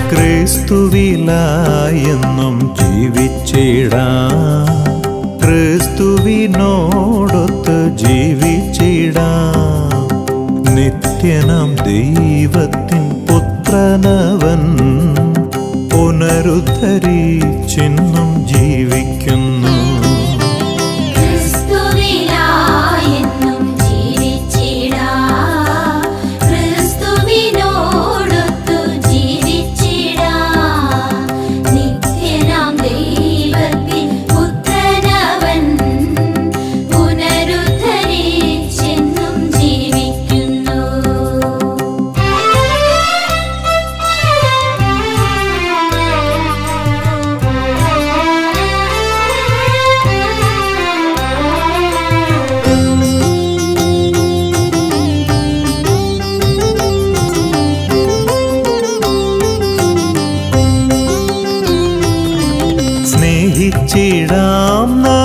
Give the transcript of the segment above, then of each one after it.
ക്രിസ്തുവിലായെന്നും ജീവിച്ചിടാം ക്രിസ്തുവിനോടൊത്ത് ജീവിച്ചിടാം നിത്യനാം ദൈവത്തിൻ പുത്രനവൻ പുനരുദ്ധരിച്ചെന്നും ജീവിക്കുന്നു ക്രിസ്തുവിലായെന്നും ജീവിച്ചിടാം ക്രിസ്തുവിനോടൊത്തു ജീവിച്ചിടാം നിത്യനാം ദൈവത്തിൻ പുത്രനവൻ പുനരുദ്ധരിച്ചെന്നും ജീവിക്കുന്നു സ്നേഹിച്ചിടാം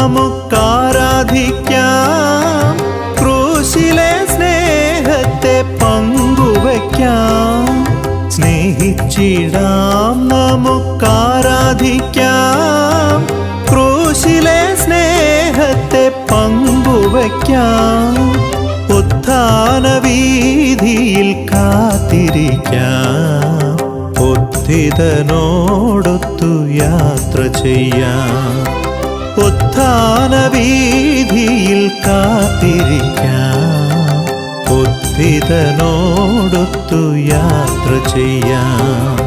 നമുക്കാരാധിക്കാം ക്രൂശിലെ സ്നേഹത്തെ പങ്കുവയ്ക്കാം സ്നേഹിച്ചിടാം നമുക്കാരാധിക്കാം ക്രൂശിലെ സ്നേഹത്തെ പങ്കുവയ്ക്കാം ഉത്ഥാന വീതിയിൽ കാത്തിരിക്കാം ഉദ്ധിതനോടൊത്തു യാത്ര ചെയ്യാം ഉത്ഥാന വീതിയിൽ കാത്തിരിക്കാം ഉദ്ധിതനോടൊത്തു യാത്ര ചെയ്യാം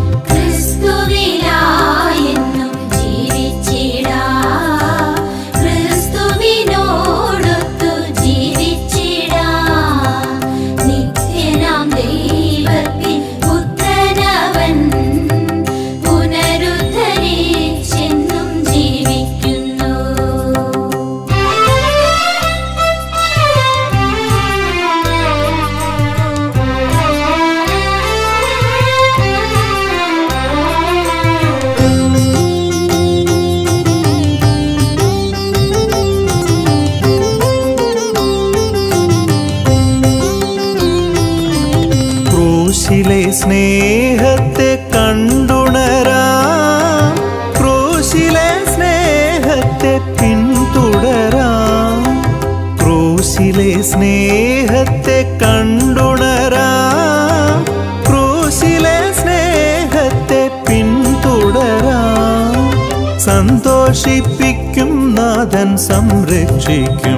ക്രിസ്തുവിലായെന്നും ജീവിച്ചിടാം ക്രിസ്തുവിനോടൊത്തു ജീവിച്ചിടാം നിത്യനാം ദൈവത്തിൻ പുത്രനവൻ പുനരുദ്ധരിച്ചെന്നും ജീവിക്കുന്നു ക്രൂശിലെ സ്നേഹത്തെ കണ്ടുണരാം ക്രൂശിലെ സ്നേഹത്തെ പിന്തുടരാം ക്രൂശിലെ സ്നേഹത്തെ കണ്ടുണരാം ക്രൂശിലെ സ്നേഹത്തെ പിന്തുടരാം സന്തോഷിപ്പിക്കും നാഥൻ സംരക്ഷിക്കും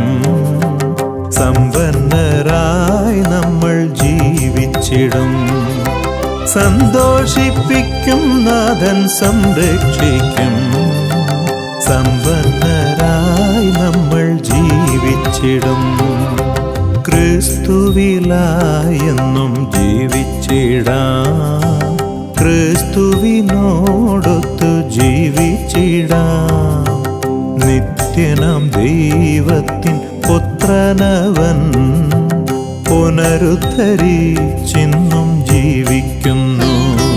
സമ്പന്നരായി നമ്മൾ ജീവിച്ചിടും സന്തോഷിപ്പിക്കും നാഥൻ സംരക്ഷിക്കും സമ്പന്നരായി നമ്മൾ ജീവിച്ചിടും ക്രിസ്തുവിലായെന്നും ജീവിച്ചിടാം ക്രിസ്തുവിനോടൊത്തു ജീവിച്ചിടാം നിത്യനാം ദൈവത്തിൻ പുത്രനവൻ പുനരുദ്ധരിച്ചിന്നും ജീവിക്കുന്നു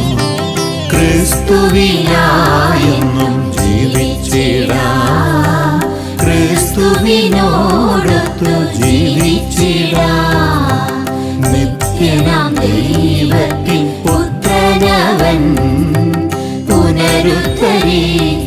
ക്രിസ്തുവിനായെന്നും ജീവിച്ചിടാം ക്രിസ്തുവിനോടൊത്തു ജീവിച്ചിടാം നിത്യനാം ദൈവത്തിൻ പുത്രനവൻ പുനരുദ്ധരിച്ചെന്നും